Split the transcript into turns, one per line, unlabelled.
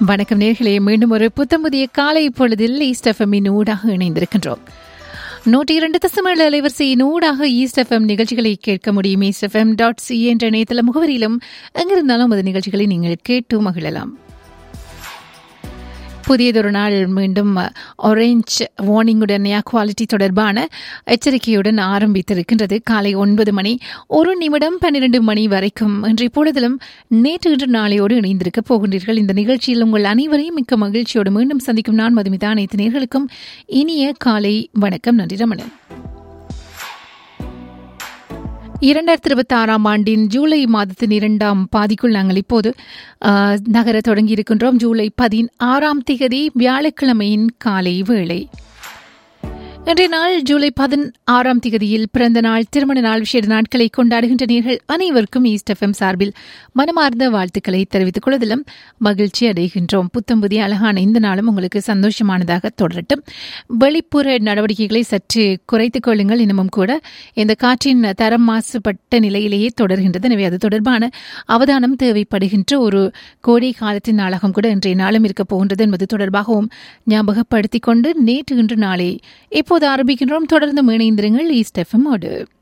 வணக்கம் நேர்களே மீண்டும் ஒரு புத்தம் புதிய காலை பொழுதில் ஈஸ்ட் எஃப்எம்மின் ஊடாக இணைந்திருக்கின்றோம் நூற்றி இரண்டு தசமேழு அலைவரிசையின் ஊடாக ஈஸ்ட் எஃப்எம் நிகழ்ச்சிகளை கேட்க முடியும் ஈஸ்ட் எஃப்எம் டாட் சி என்ற இணையதள முகவரியிலும் எங்கிருந்தாலும் அது நிகழ்ச்சிகளை நீங்கள் கேட்டு மகிழலாம் புதியதொரு நாள் மீண்டும் ஆரஞ்ச் வார்னிங்குடன் ஏர் குவாலிட்டி தொடர்பான எச்சரிக்கையுடன் ஆரம்பித்திருக்கின்றது காலை ஒன்பது மணி ஒரு நிமிடம் பன்னிரண்டு மணி வரைக்கும் இன்றைய பொழுதிலும் நேற்று இன்று நாளையோடு இணைந்திருக்க போகின்றீர்கள் இந்த நிகழ்ச்சியில் உங்கள் அனைவரையும் மிக்க மகிழ்ச்சியோடு மீண்டும் சந்திக்கும் நான் மதுமிதா அனைத்து நேர்களுக்கும் இனிய காலை வணக்கம் நன்றி ரமணன் இரண்டாயிரத்தி இருபத்தி ஆறாம் ஆண்டின் ஜூலை மாதத்தின் இரண்டாம் பாதிக்குள் நாங்கள் இப்போது நகர தொடங்கியிருக்கின்றோம் ஜூலை பதினாறாம் திகதி வியாழக்கிழமையின் காலை வேளை இன்றைய நாள் ஜூலை பதினாறாம் திகதியில் பிறந்த நாள் திருமண நாள் விசேட நாட்களை கொண்டாடுகின்ற நேர்கள் அனைவருக்கும் ஈஸ்ட் எஃப்எம் சார்பில் மனமார்ந்த வாழ்த்துக்களை தெரிவித்துக் கொள்வதிலும் மகிழ்ச்சி அடைகின்றோம் புத்தம் புதிய அழகான இந்த நாளும் உங்களுக்கு சந்தோஷமானதாக தொடரட்டும் வெளிப்புற நடவடிக்கைகளை சற்று குறைத்துக் கொள்ளுங்கள் இன்னமும் கூட இந்த காற்றின் தரம் மாசுபட்ட நிலையிலேயே தொடர்கின்றது எனவே அது தொடர்பான அவதானம் தேவைப்படுகின்ற ஒரு கோடை காலத்தின் நாளகம் கூட இன்றைய நாளும் இருக்கப் போகின்றது என்பது தொடர்பாகவும் ஞாபகப்படுத்திக் கொண்டு நேற்று இன்று நாளை இப்போது ஆரம்பிக்கின்றோம் தொடர்ந்து இணைந்திருங்கள் ஈஸ்ட் எஃப்எம்மோடு